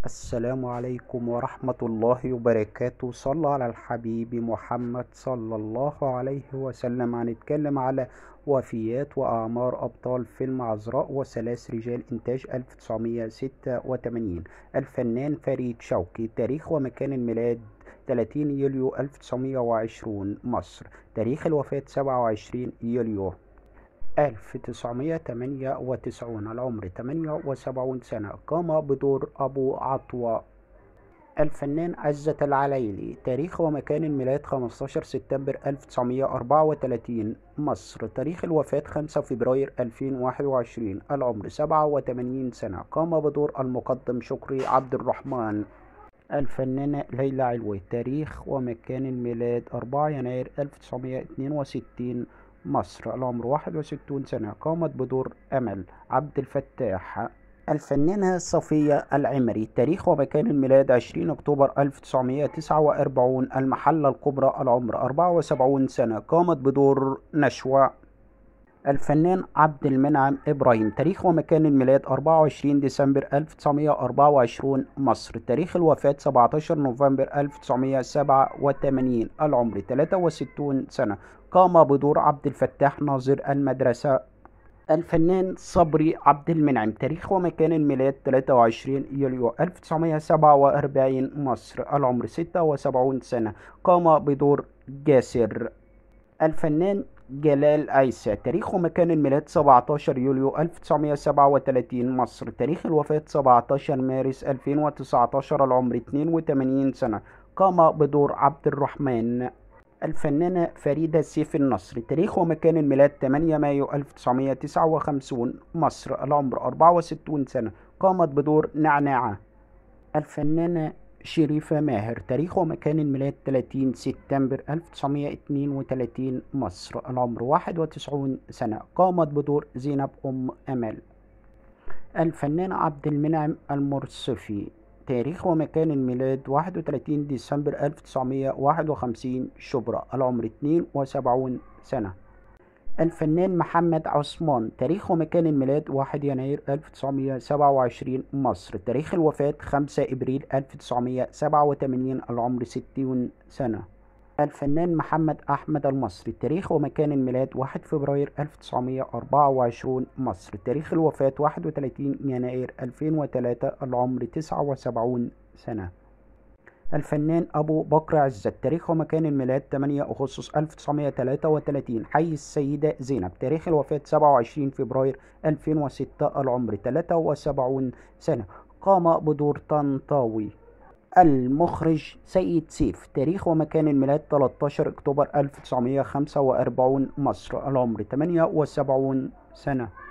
السلام عليكم ورحمة الله وبركاته صلى على الحبيب محمد صلى الله عليه وسلم هنتكلم على وفيات وأعمار أبطال فيلم عذراء وثلاث رجال إنتاج 1986 الفنان فريد شوقي تاريخ ومكان الميلاد 30 يوليو 1920 مصر تاريخ الوفاة 27 يوليو 1998 العمر 78 سنة قام بدور أبو عطوة الفنان عزت العليلي تاريخ ومكان الميلاد 15 سبتمبر 1934 مصر تاريخ الوفاة 5 فبراير 2021 العمر 87 سنة قام بدور المقدم شكري عبد الرحمن الفنانة ليلى علوي تاريخ ومكان الميلاد 4 يناير 1962 مصر العمر 61 سنة قامت بدور أمل عبد الفتاح الفنانة صفية العمري تاريخ ومكان الميلاد 20 أكتوبر 1949 المحلة الكبرى العمر 74 سنة قامت بدور نشوى الفنان عبد المنعم إبراهيم تاريخ ومكان الميلاد 24 ديسمبر 1924 مصر تاريخ الوفاة 17 نوفمبر 1987 العمر 63 سنة قام بدور عبد الفتاح ناظر المدرسة الفنان صبري عبد المنعم تاريخ ومكان الميلاد 23 يوليو 1947 مصر العمر 76 سنة قام بدور جاسر الفنان جلال عيسى تاريخ ومكان الميلاد 17 يوليو 1937 مصر تاريخ الوفاة 17 مارس 2019 العمر 82 سنة قام بدور عبد الرحمن الفنانة فريدة سيف النصر تاريخ ومكان الميلاد 8 مايو 1959 مصر العمر 64 سنة قامت بدور نعناعة الفنانة شريفة ماهر تاريخ ومكان الميلاد 30 سبتمبر 1932 مصر العمر 91 سنة قامت بدور زينب أم أمل الفنان عبد المنعم المرصفي تاريخ ومكان الميلاد 31 ديسمبر 1951 شبرا العمر 72 سنة الفنان محمد عثمان تاريخ ومكان الميلاد 1 يناير 1927 مصر تاريخ الوفاة 5 إبريل 1987 العمر 60 سنة الفنان محمد أحمد المصري تاريخ ومكان الميلاد 1 فبراير 1924 مصر تاريخ الوفاة 31 يناير 2003 العمر 79 سنة الفنان أبو بكر عزت تاريخ ومكان الميلاد 8 أغسطس 1933 حي السيدة زينب تاريخ الوفاة 27 فبراير 2006 العمر 73 سنة قام بدور طنطاوي المخرج سيد سيف تاريخ ومكان الميلاد 13 أكتوبر 1945 مصر العمر 78 سنة